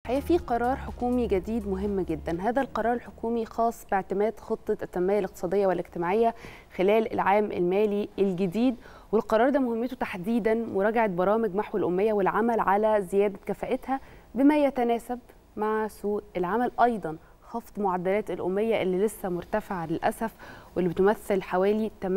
هي في قرار حكومي جديد مهم جدا هذا القرار الحكومي خاص باعتماد خطة التنمية الاقتصادية والاجتماعية خلال العام المالي الجديد والقرار ده مهمته تحديدا مراجعة برامج محو الأمية والعمل على زيادة كفاءتها بما يتناسب مع سوق العمل أيضا خفض معدلات الأمية اللي لسه مرتفعة للأسف واللي بتمثل حوالي 28%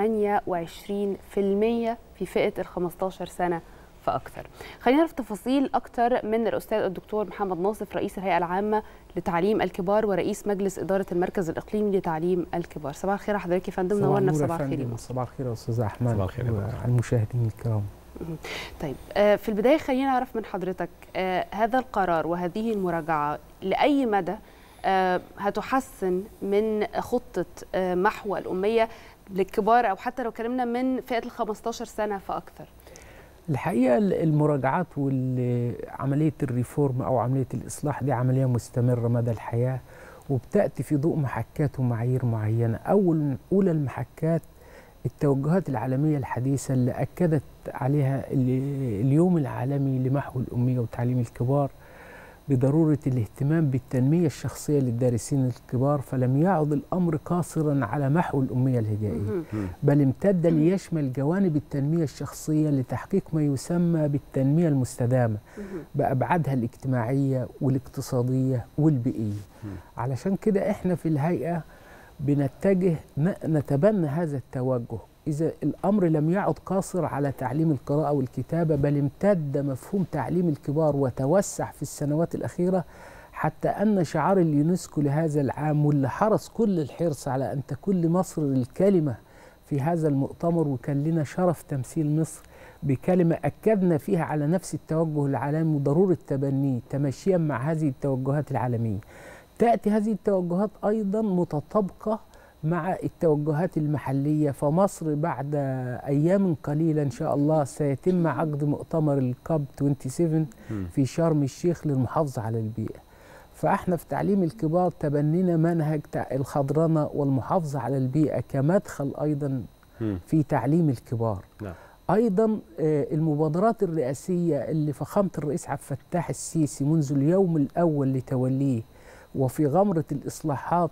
في فئة ال 15 سنة فاكثر. خلينا نعرف تفاصيل اكثر من الاستاذ الدكتور محمد ناصف رئيس الهيئه العامه لتعليم الكبار ورئيس مجلس اداره المركز الاقليمي لتعليم الكبار. صباح الخير حضرتك يا فندم نورنا في صباح الخير صباح الخير يا استاذ احمد صباح الخير وعلى المشاهدين الكرام. طيب في البدايه خلينا نعرف من حضرتك هذا القرار وهذه المراجعه لاي مدى هتحسن من خطه محو الاميه للكبار او حتى لو كلمنا من فئه ال 15 سنه فاكثر. الحقيقه المراجعات وعمليه الريفورم او عمليه الاصلاح دي عمليه مستمره مدى الحياه وبتاتي في ضوء محكات ومعايير معينه اول اولى المحكات التوجهات العالميه الحديثه اللي اكدت عليها اليوم العالمي لمحو الاميه وتعليم الكبار بضروره الاهتمام بالتنميه الشخصيه للدارسين الكبار فلم يعد الامر قاصرا على محو الاميه الهجائيه بل امتد ليشمل جوانب التنميه الشخصيه لتحقيق ما يسمى بالتنميه المستدامه بابعادها الاجتماعيه والاقتصاديه والبيئيه علشان كده احنا في الهيئه بنتجه نتبنى هذا التوجه إذا الأمر لم يعد قاصر على تعليم القراءة والكتابة بل امتد مفهوم تعليم الكبار وتوسع في السنوات الأخيرة حتى أن شعار اليونسكو لهذا العام واللي حرص كل الحرص على أن تكون لمصر الكلمة في هذا المؤتمر وكان لنا شرف تمثيل مصر بكلمة أكدنا فيها على نفس التوجه العالمي وضرورة تبنيه تمشيا مع هذه التوجهات العالمية تأتي هذه التوجهات أيضا متطابقة مع التوجهات المحلية فمصر بعد أيام قليلة إن شاء الله سيتم عقد مؤتمر الكاب 27 في شرم الشيخ للمحافظة على البيئة فإحنا في تعليم الكبار تبنينا منهج الخضرنة والمحافظة على البيئة كمدخل أيضا في تعليم الكبار نعم. أيضا المبادرات الرئاسية اللي فخامة الرئيس عبد الفتاح السيسي منذ اليوم الأول لتوليه وفي غمرة الإصلاحات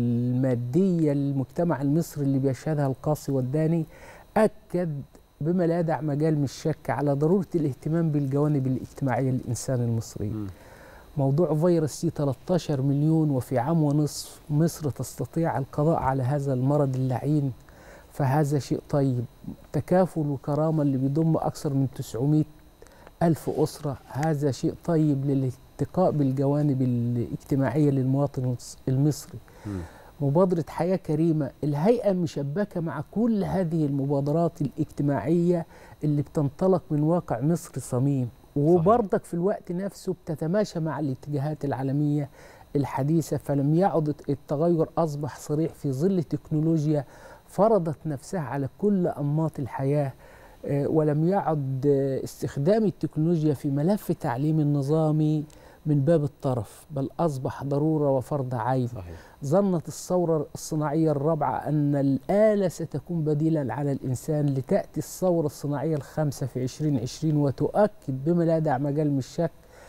المادية للمجتمع المصري اللي بيشهدها القاصي والداني أكد بما لا يدع مجال من الشك على ضرورة الاهتمام بالجوانب الاجتماعية للإنسان المصري م. موضوع فيروس سي 13 مليون وفي عام ونصف مصر تستطيع القضاء على هذا المرض اللعين فهذا شيء طيب تكافل وكرامة اللي بيضم أكثر من 900 ألف أسرة هذا شيء طيب للالتقاء بالجوانب الاجتماعية للمواطن المصري م. مبادرة حياة كريمة الهيئة مشبكة مع كل هذه المبادرات الاجتماعية اللي بتنطلق من واقع مصر صميم وبرضك في الوقت نفسه بتتماشى مع الاتجاهات العالمية الحديثة فلم يعد التغير أصبح صريح في ظل تكنولوجيا فرضت نفسها على كل أنماط الحياة ولم يعد استخدام التكنولوجيا في ملف التعليم النظامي من باب الطرف بل أصبح ضرورة وفرض عين صحيح. ظنت الثورة الصناعية الرابعة أن الآلة ستكون بديلا على الإنسان لتأتي الثورة الصناعية الخامسة في 2020 وتؤكد بما لا يدع مجال من الشك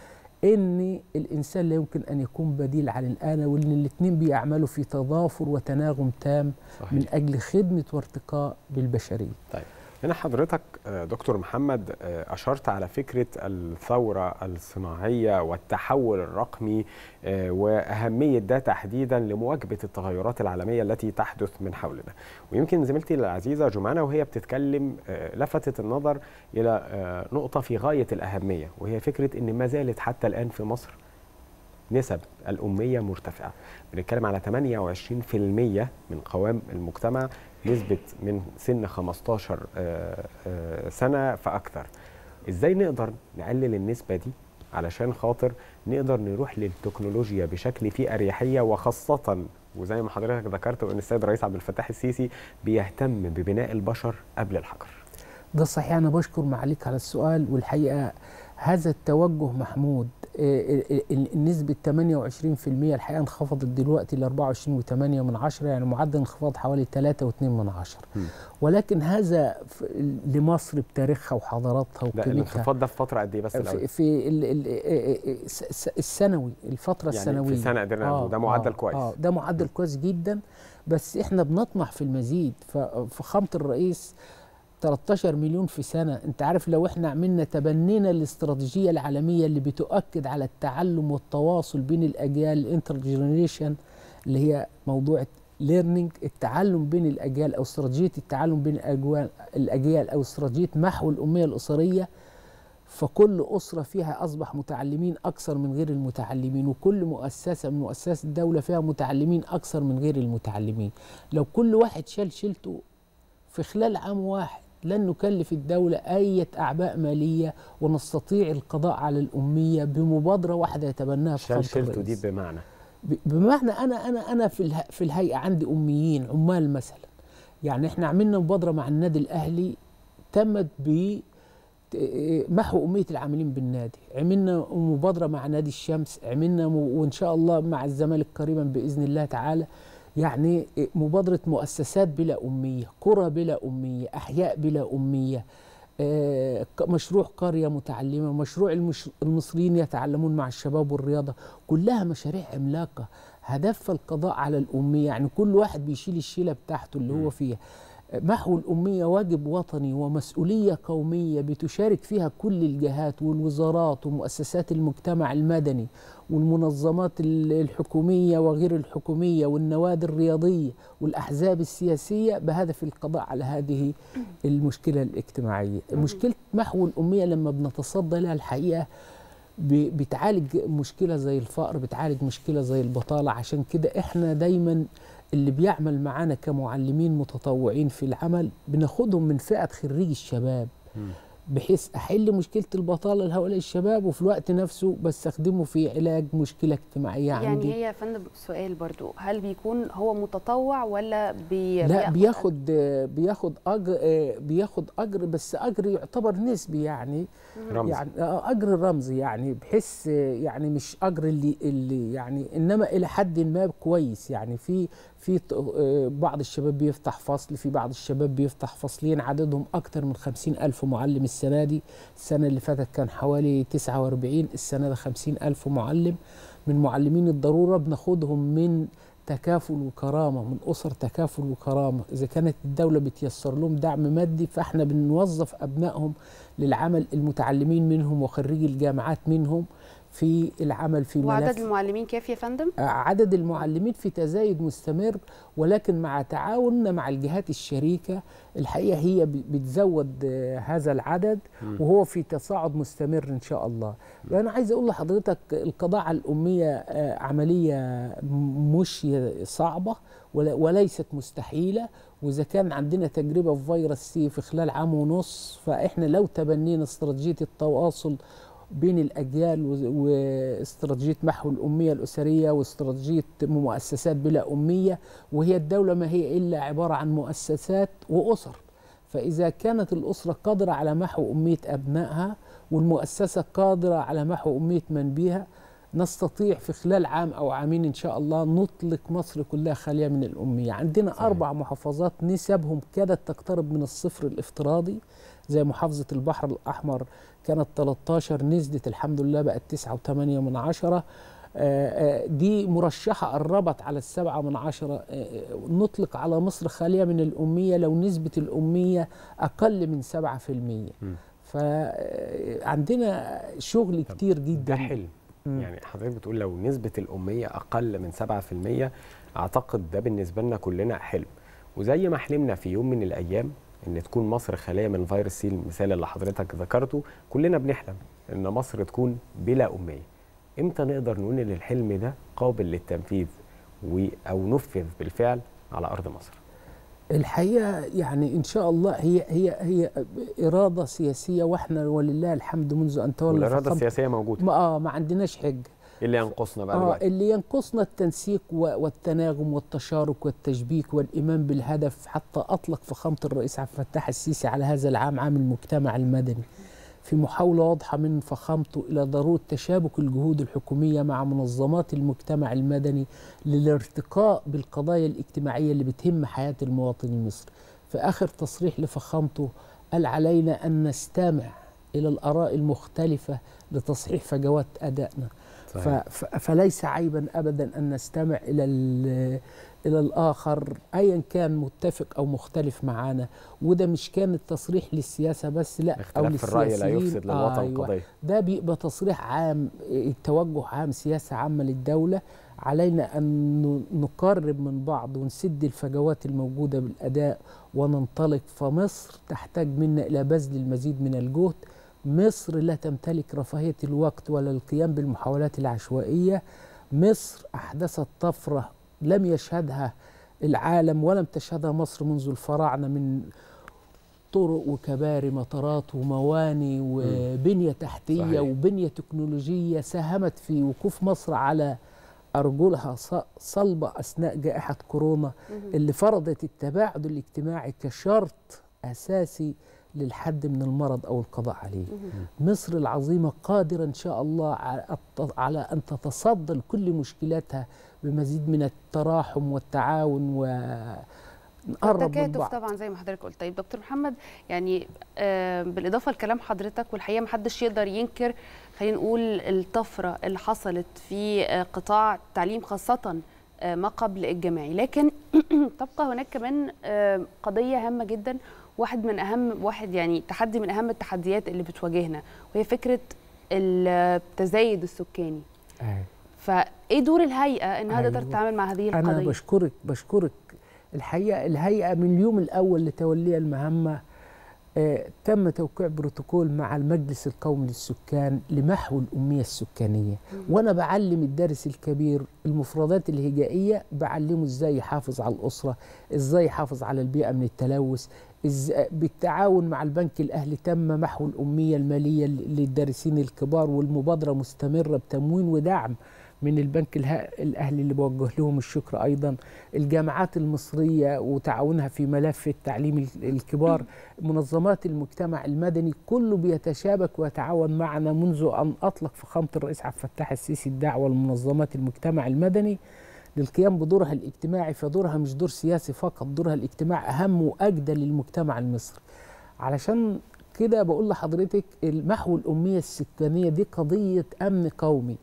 ان الانسان لا يمكن ان يكون بديل عن الاله وان الاثنين بيعملوا في تضافر وتناغم تام صحيح. من اجل خدمه وارتقاء بالبشريه. طيب هنا حضرتك دكتور محمد اشرت على فكره الثوره الصناعيه والتحول الرقمي واهميه ده تحديدا لمواكبه التغيرات العالميه التي تحدث من حولنا ويمكن زميلتي العزيزه جمانه وهي بتتكلم لفتت النظر الى نقطه في غايه الاهميه وهي فكره ان ما زالت حتى الان في مصر نسب الأمية مرتفعة بنتكلم على 28% من قوام المجتمع نسبة من سن 15 سنة فأكثر إزاي نقدر نقلل النسبة دي علشان خاطر نقدر نروح للتكنولوجيا بشكل فيه أريحية وخاصة وزي ما حضرتك ذكرت وان السيد الرئيس عبد الفتاح السيسي بيهتم ببناء البشر قبل الحجر ده صحيح أنا بشكر معاليك على السؤال والحقيقة هذا التوجه محمود آه، ال- ال- نسبة 28% الحقيقة انخفضت دلوقتي ل 24.8 من عشرة يعني معدل انخفاض حوالي 3.2 من عشرة مم. ولكن هذا ف- لمصر بتاريخها وحضاراتها ده وقيمتها الانخفاض ده في فتره قد ايه بس في, الاول في ال- ال- آه، آه، الس- الس- السنوي الفترة يعني السنوية في سنه قدرنا نعمله ده معدل كويس اه ده معدل كويس جدا بس احنا بنطمح في المزيد ف- فخامة الرئيس 13 مليون في سنة انت عارف لو احنا عملنا تبنينا الاستراتيجية العالمية اللي بتؤكد على التعلم والتواصل بين الأجيال الانتر جنريشن اللي هي موضوع ليرنينج التعلم بين الأجيال أو استراتيجية التعلم بين الأجوال- الأجيال أو استراتيجية محو الأمية الأسرية فكل أسرة فيها أصبح متعلمين أكثر من غير المتعلمين وكل مؤسسة من مؤسسات الدولة فيها متعلمين أكثر من غير المتعلمين لو كل واحد شال شيلته في خلال عام واحد لن نكلف الدولة أي أعباء مالية ونستطيع القضاء على الأمية بمبادرة واحدة يتبناها شال فخامة شلته دي الرئيس. بمعنى ب- بمعنى انا انا انا في اله في الهيئه عندي اميين عمال مثلا يعني احنا عملنا مبادره مع النادي الاهلي تمت ب ت- محو أمية العاملين بالنادي عملنا مبادرة مع نادي الشمس عملنا م- وإن شاء الله مع الزمالك قريبا بإذن الله تعالى يعني مبادرة مؤسسات بلا أمية قرى بلا أمية أحياء بلا أمية آه، ك- مشروع قرية متعلمة مشروع المش... المصريين يتعلمون مع الشباب والرياضة كلها مشاريع عملاقة هدفها القضاء على الأمية يعني كل واحد بيشيل الشيلة بتاعته اللي هو فيها محو الأمية واجب وطني ومسؤولية قومية بتشارك فيها كل الجهات والوزارات ومؤسسات المجتمع المدني والمنظمات ال- الحكومية وغير الحكومية والنوادي الرياضية والأحزاب السياسية بهدف القضاء على هذه المشكلة الاجتماعية مشكلة محو الأمية لما بنتصدى لها الحقيقة ب- بتعالج مشكلة زي الفقر بتعالج مشكلة زي البطالة عشان كده احنا دايما اللي بيعمل معانا كمعلمين متطوعين في العمل بناخدهم من فئة خريج الشباب مم. بحيث احل مشكله البطاله لهؤلاء الشباب وفي الوقت نفسه بستخدمه في علاج مشكله اجتماعيه يعني عندي هي يا فندم سؤال برضو هل بيكون هو متطوع ولا بي لا بياخد بياخد اجر آه، بياخد اجر بس اجر يعتبر نسبي يعني رمزي. يعني آه، اجر رمزي يعني بحس آه، يعني مش اجر اللي اللي يعني انما الى حد ما كويس يعني في في ط- آه، بعض الشباب بيفتح فصل في بعض الشباب بيفتح فصلين عددهم اكتر من خمسين الف معلم السنه دي السنه اللي فاتت كان حوالي 49 السنه ده خمسين الف معلم من معلمين الضروره بناخدهم من تكافل وكرامه من اسر تكافل وكرامه اذا كانت الدوله بتيسر لهم دعم مادي فاحنا بنوظف ابنائهم للعمل المتعلمين منهم وخريجي الجامعات منهم في العمل في وعدد ملف المعلمين كافي يا فندم عدد المعلمين في تزايد مستمر ولكن مع تعاوننا مع الجهات الشريكة الحقيقة هي ب- بتزود آه، هذا العدد مم. وهو في تصاعد مستمر إن شاء الله وأنا عايز أقول لحضرتك القضاء على الأمية آه، عملية م- مش صعبة ولا- وليست مستحيلة وإذا كان عندنا تجربة في فيروس سي في خلال عام ونص فإحنا لو تبنينا استراتيجية التواصل بين الأجيال و- واستراتيجية محو الأمية الأسرية واستراتيجية مؤسسات بلا أمية وهي الدولة ما هي إلا عبارة عن مؤسسات وأسر فإذا كانت الأسرة قادرة على محو أمية أبنائها والمؤسسة قادرة على محو أمية من بها نستطيع في خلال عام أو عامين إن شاء الله نطلق مصر كلها خالية من الأمية عندنا صحيح. أربع محافظات نسبهم كادت تقترب من الصفر الافتراضي زي محافظة البحر الأحمر كانت 13 نزلت الحمد لله بقت 9.8 من عشرة آه، آه، دي مرشحة قربت على السبعة من عشرة آه، آه، نطلق على مصر خالية من الأمية لو نسبة الأمية أقل من سبعة في المية مم. فعندنا شغل كتير ده جدا حلم مم. يعني حضرتك بتقول لو نسبة الأمية أقل من 7% أعتقد ده بالنسبة لنا كلنا حلم وزي ما حلمنا في يوم من الأيام إن تكون مصر خالية من فيروس سي المثال اللي حضرتك ذكرته كلنا بنحلم إن مصر تكون بلا أمية إمتى نقدر نقول إن الحلم ده قابل للتنفيذ و أو نفذ بالفعل على أرض مصر الحقيقة يعني إن شاء الله هي هي هي إرادة سياسية وإحنا ولله الحمد منذ أن تولى والإرادة فخامة- السياسية موجودة ما آه ما عندناش حجة إيه اللي ينقصنا بقى آه دلوقتي اللي ينقصنا التنسيق و- والتناغم والتشارك والتشبيك والإيمان بالهدف حتى أطلق فخامة الرئيس عبد الفتاح السيسي على هذا العام عام المجتمع المدني في محاولة واضحة من فخامته إلى ضرورة تشابك الجهود الحكومية مع منظمات المجتمع المدني للارتقاء بالقضايا الاجتماعية اللي بتهم حياة المواطن المصري في آخر تصريح لفخامته قال علينا أن نستمع إلى الآراء المختلفة لتصحيح فجوات أدائنا ف- ف- فليس عيبا ابدا ان نستمع الى ال- الى الاخر ايا كان متفق او مختلف معانا وده مش كان التصريح للسياسه بس لا او اختلاف في الراي لا للسياسيين. يفسد للوطن أيوة. قضيه ده بيبقى تصريح عام توجه عام سياسة عامة للدولة علينا أن ن- نقرب من بعض ونسد الفجوات الموجودة بالأداء وننطلق فمصر تحتاج منا إلى بذل المزيد من الجهد مصر لا تمتلك رفاهية الوقت ولا القيام بالمحاولات العشوائية مصر أحدثت طفرة لم يشهدها العالم ولم تشهدها مصر منذ الفراعنة من طرق وكباري مطارات ومواني وبنية تحتية صحيح. وبنية تكنولوجية ساهمت في وقوف مصر على أرجلها ص- صلبة أثناء جائحة كورونا اللي فرضت التباعد الاجتماعي كشرط أساسي للحد من المرض أو القضاء عليه مصر العظيمة قادرة إن شاء الله على الت- على أن تتصدى لكل مشكلاتها بمزيد من التراحم والتعاون ونقرب من التكاتف بعض طبعا زي ما حضرتك قلت طيب دكتور محمد يعني آه، بالاضافه لكلام حضرتك والحقيقه ما حدش يقدر ينكر خلينا نقول الطفره اللي حصلت في آه، قطاع التعليم خاصه آه، ما قبل الجامعي لكن تبقى هناك كمان آه، قضيه هامه جدا واحد من اهم واحد يعني تحدي من اهم التحديات اللي بتواجهنا وهي فكره التزايد السكاني أيوة. فايه دور الهيئه انها تقدر أيوة. تتعامل مع هذه أنا القضيه بشكرك بشكرك الحقيقة الهيئة من اليوم الأول لتوليها المهمة آه، تم توقيع بروتوكول مع المجلس القومي للسكان لمحو الأمية السكانية وأنا بعلم الدارس الكبير المفردات الهجائية بعلمه إزاي يحافظ على الأسرة إزاي يحافظ على البيئة من التلوث إز... بالتعاون مع البنك الأهلي تم محو الأمية المالية للدارسين الكبار والمبادرة مستمرة بتموين ودعم من البنك اله- الاهلي اللي بوجه لهم الشكر ايضا الجامعات المصريه وتعاونها في ملف التعليم ال- الكبار منظمات المجتمع المدني كله بيتشابك ويتعاون معنا منذ ان اطلق فخامه الرئيس عبد الفتاح السيسي الدعوه لمنظمات المجتمع المدني للقيام بدورها الاجتماعي فدورها مش دور سياسي فقط دورها الاجتماعي اهم واجدى للمجتمع المصري علشان كده بقول لحضرتك محو الأمية السكانية دي قضية أمن قومي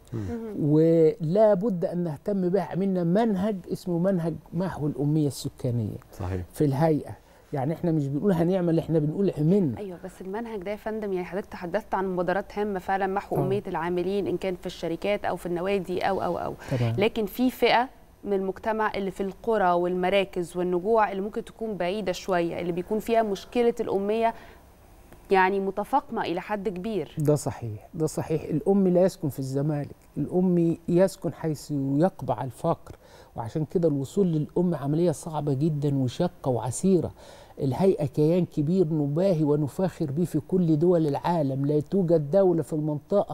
ولا بد أن نهتم بها عملنا منهج اسمه منهج محو الأمية السكانية صحيح في الهيئة يعني احنا مش بنقول هنعمل احنا بنقول عملنا ايوه بس المنهج ده يا فندم يعني حضرتك تحدثت عن مبادرات هامه فعلا محو آه. اميه العاملين ان كان في الشركات او في النوادي او او او تمام لكن في فئه من المجتمع اللي في القرى والمراكز والنجوع اللي ممكن تكون بعيده شويه اللي بيكون فيها مشكله الاميه يعني متفاقمه الى حد كبير ده صحيح ده صحيح الأم لا يسكن في الزمالك الأم يسكن حيث يقبع الفقر وعشان كده الوصول للأم عملية صعبة جدا وشاقة وعسيرة الهيئة كيان كبير نباهي ونفاخر به في كل دول العالم لا توجد دولة في المنطقة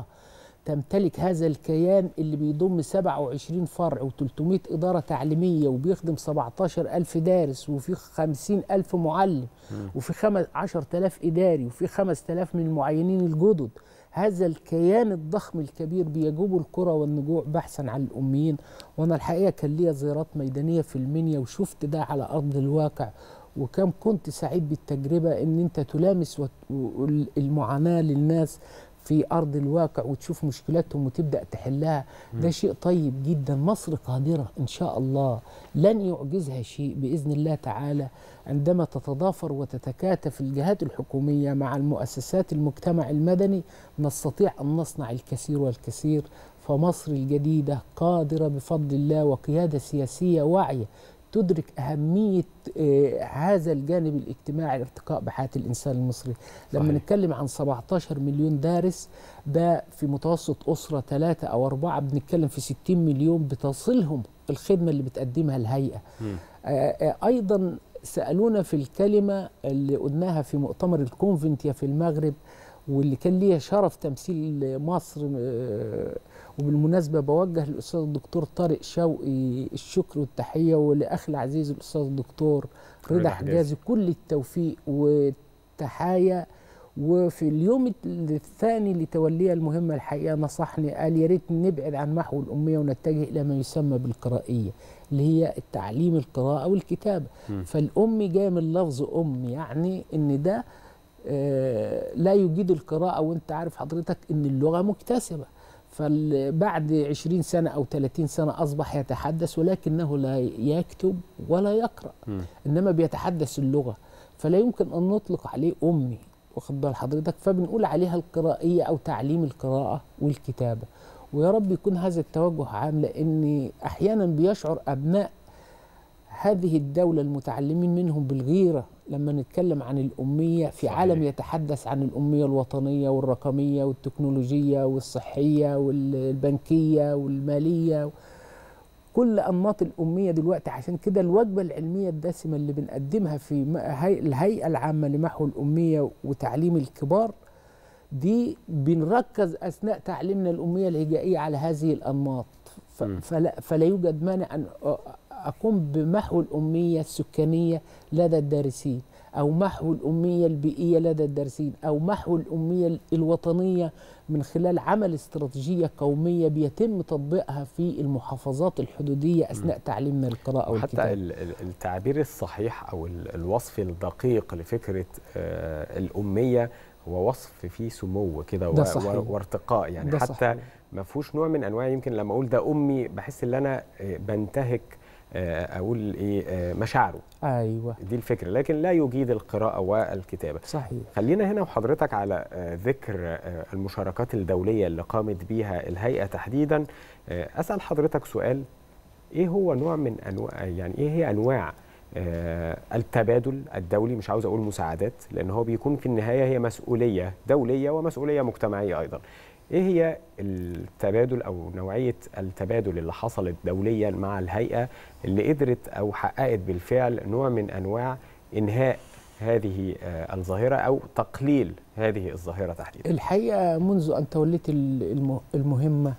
تمتلك هذا الكيان اللي بيضم 27 فرع و300 إدارة تعليمية وبيخدم 17 ألف دارس وفي 50 ألف معلم وفي خمس 10000 إداري وفي 5000 من المعينين الجدد هذا الكيان الضخم الكبير بيجوب القرى والنجوع بحثا عن الأميين وأنا الحقيقة كان ليا زيارات ميدانية في المنيا وشفت ده على أرض الواقع وكم كنت سعيد بالتجربة إن أنت تلامس وت- و- المعاناة للناس في أرض الواقع وتشوف مشكلاتهم وتبدأ تحلها ده شيء طيب جدا مصر قادرة إن شاء الله لن يعجزها شيء بإذن الله تعالى عندما تتضافر وتتكاتف الجهات الحكومية مع المؤسسات المجتمع المدني نستطيع أن نصنع الكثير والكثير فمصر الجديدة قادرة بفضل الله وقيادة سياسية واعية تدرك أهمية آه، هذا الجانب الاجتماعي الارتقاء بحياة الإنسان المصري لما صحيح. نتكلم عن 17 مليون دارس ده في متوسط أسرة ثلاثة أو أربعة بنتكلم في 60 مليون بتصلهم الخدمة اللي بتقدمها الهيئة مم. آه، آه، أيضا سألونا في الكلمة اللي قلناها في مؤتمر الكونفنتيا في المغرب واللي كان ليا شرف تمثيل مصر آه، وبالمناسبة بوجه للأستاذ الدكتور طارق شوقي الشكر والتحية ولأخي العزيز الأستاذ الدكتور رضا رضا حجازي. حجازي كل التوفيق والتحايا وفي اليوم الثاني لتوليه المهمه الحقيقه نصحني قال يا ريت نبعد عن محو الاميه ونتجه الى ما يسمى بالقرائيه اللي هي التعليم القراءه والكتابه مم. فالام جايه من لفظ ام يعني ان ده آه، لا يجيد القراءه وانت عارف حضرتك ان اللغه مكتسبه فبعد 20 سنه او 30 سنه اصبح يتحدث ولكنه لا يكتب ولا يقرا مم. انما بيتحدث اللغه فلا يمكن ان نطلق عليه امي واخد بال حضرتك فبنقول عليها القرائيه او تعليم القراءه والكتابه ويا رب يكون هذا التوجه عام لان احيانا بيشعر ابناء هذه الدوله المتعلمين منهم بالغيره لما نتكلم عن الاميه في صحيح. عالم يتحدث عن الاميه الوطنيه والرقميه والتكنولوجيه والصحيه والبنكيه والماليه كل انماط الاميه دلوقتي عشان كده الوجبه العلميه الدسمه اللي بنقدمها في م- هي- الهيئه العامه لمحو الاميه وتعليم الكبار دي بنركز اثناء تعليمنا الاميه الهجائيه على هذه الانماط ف- مم. فلا, فلا يوجد مانع ان أ- اقوم بمحو الاميه السكانيه لدى الدارسين او محو الاميه البيئيه لدى الدارسين او محو الاميه الوطنيه من خلال عمل استراتيجيه قوميه بيتم تطبيقها في المحافظات الحدوديه اثناء تعليمنا القراءه وحتى والكتابه ال- ال- التعبير الصحيح او ال- الوصف الدقيق لفكره آه، الاميه هو وصف فيه سمو كده ده و- صحيح. و- وارتقاء يعني ده حتى صحيح. ما فيهوش نوع من انواع يمكن لما اقول ده امي بحس ان انا آه، بنتهك آه، اقول ايه آه، مشاعره ايوه دي الفكره لكن لا يجيد القراءه والكتابه صحيح خلينا هنا وحضرتك على آه، ذكر آه، المشاركات الدوليه اللي قامت بيها الهيئه تحديدا آه، اسال حضرتك سؤال ايه هو نوع من انواع يعني ايه هي انواع آه، التبادل الدولي مش عاوز اقول مساعدات لان هو بيكون في النهايه هي مسؤوليه دوليه ومسؤوليه مجتمعيه ايضا ايه هي التبادل او نوعيه التبادل اللي حصلت دوليا مع الهيئه اللي قدرت او حققت بالفعل نوع من انواع انهاء هذه آه، الظاهره او تقليل هذه الظاهره تحديدا الحقيقه منذ ان توليت ال- الم- المهمه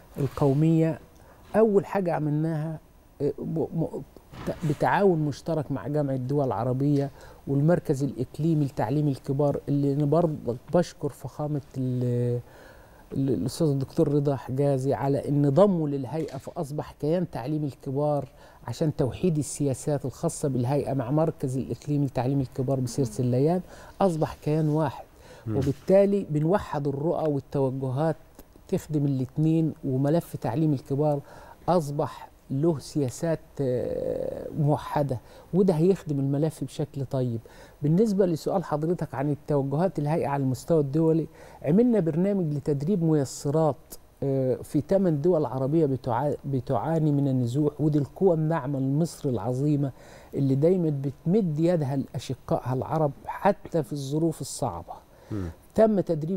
القوميه اول حاجه عملناها آه، م- م- ت- بتعاون مشترك مع جامعه الدول العربيه والمركز الاقليمي لتعليم الكبار اللي انا برضه بشكر فخامه ال- ال- الاستاذ الدكتور رضا حجازي على ان ضمه للهيئه فاصبح كيان تعليم الكبار عشان توحيد السياسات الخاصه بالهيئه مع مركز الاقليمي لتعليم الكبار بسيره الليان اصبح كيان واحد مم. وبالتالي بنوحد الرؤى والتوجهات تخدم الاثنين وملف تعليم الكبار اصبح له سياسات آه، موحده وده هيخدم الملف بشكل طيب بالنسبه لسؤال حضرتك عن التوجهات الهيئه على المستوى الدولي عملنا برنامج لتدريب ميسرات آه، في ثمان دول عربيه بتعا- بتعاني من النزوح ودي القوى الناعمه المصر العظيمه اللي دايما بتمد يدها لاشقائها العرب حتى في الظروف الصعبه مم. تم تدريب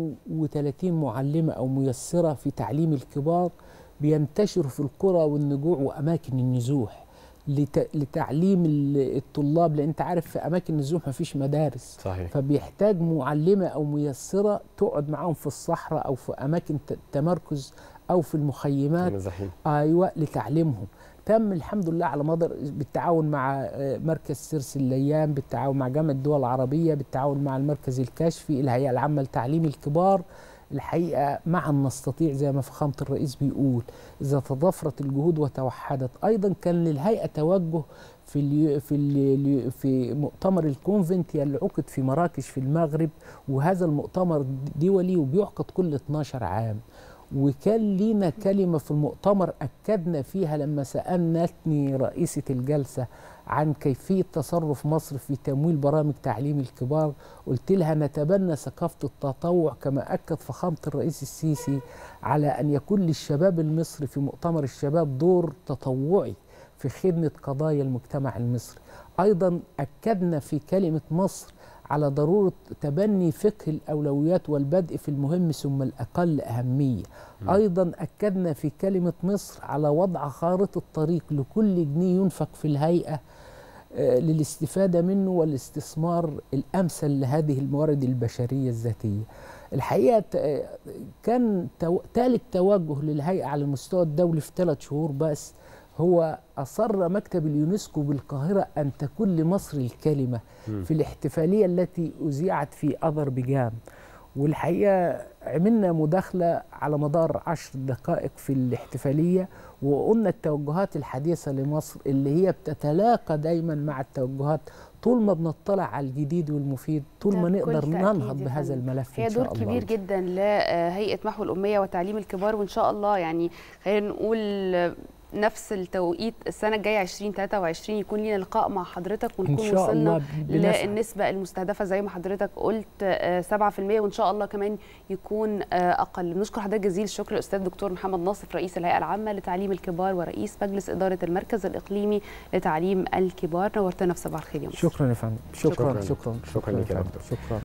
32 معلمة أو ميسرة في تعليم الكبار بينتشروا في القرى والنجوع وأماكن النزوح لت... لتعليم ال- الطلاب لأن أنت عارف في أماكن النزوح مفيش مدارس صحيح فبيحتاج معلمة أو ميسرة تقعد معاهم في الصحراء أو في أماكن ت- تمركز أو في المخيمات المزاحين ايوه لتعليمهم تم الحمد لله على مدار بالتعاون مع آه، مركز سيرس الليان بالتعاون مع جامعه الدول العربيه بالتعاون مع المركز الكشفي الهيئه العامه لتعليم الكبار الحقيقه معا نستطيع زي ما فخامه الرئيس بيقول اذا تضافرت الجهود وتوحدت ايضا كان للهيئه توجه في اليو في اليو في مؤتمر الكونفنت اللي عقد في مراكش في المغرب وهذا المؤتمر دولي وبيعقد كل 12 عام وكان لينا كلمة في المؤتمر أكدنا فيها لما سألنتني رئيسة الجلسة عن كيفية تصرف مصر في تمويل برامج تعليم الكبار قلت لها نتبنى ثقافة التطوع كما أكد فخامة الرئيس السيسي على أن يكون للشباب المصري في مؤتمر الشباب دور تطوعي في خدمة قضايا المجتمع المصري أيضا أكدنا في كلمة مصر على ضرورة تبني فقه الأولويات والبدء في المهم ثم الأقل أهمية مم. أيضا أكدنا في كلمة مصر على وضع خارطة طريق لكل جنيه ينفق في الهيئة آه، للاستفادة منه والاستثمار الأمثل لهذه الموارد البشرية الذاتية الحقيقة ت- آه، كان تو- ثالث توجه للهيئة على المستوى الدولي في ثلاث شهور بس هو أصر مكتب اليونسكو بالقاهرة أن تكون لمصر الكلمة مم. في الاحتفالية التي أذيعت في أذربيجان والحقيقة عملنا مداخلة على مدار عشر دقائق في الاحتفالية وقلنا التوجهات الحديثة لمصر اللي هي بتتلاقى دايما مع التوجهات طول ما بنطلع على الجديد والمفيد طول ده ما بكل نقدر تأكيد ننهض يا بهذا فندم. الملف هي إن دور شاء الله كبير جدا لهيئه محو الاميه وتعليم الكبار وان شاء الله يعني خلينا نقول نفس التوقيت السنه الجايه 2023 يكون لينا لقاء مع حضرتك إن ونكون شاء وصلنا الله بنسعى. للنسبه المستهدفه زي ما حضرتك قلت آه، 7% وان شاء الله كمان يكون آه، اقل بنشكر حضرتك جزيل الشكر الاستاذ دكتور محمد ناصف رئيس الهيئه العامه لتعليم الكبار ورئيس مجلس اداره المركز الاقليمي لتعليم الكبار نورتنا في صباح الخير يا مصر شكرا يا فندم شكرا شكراً. شكرا شكراً لك يا فندم. دكتور. شكرا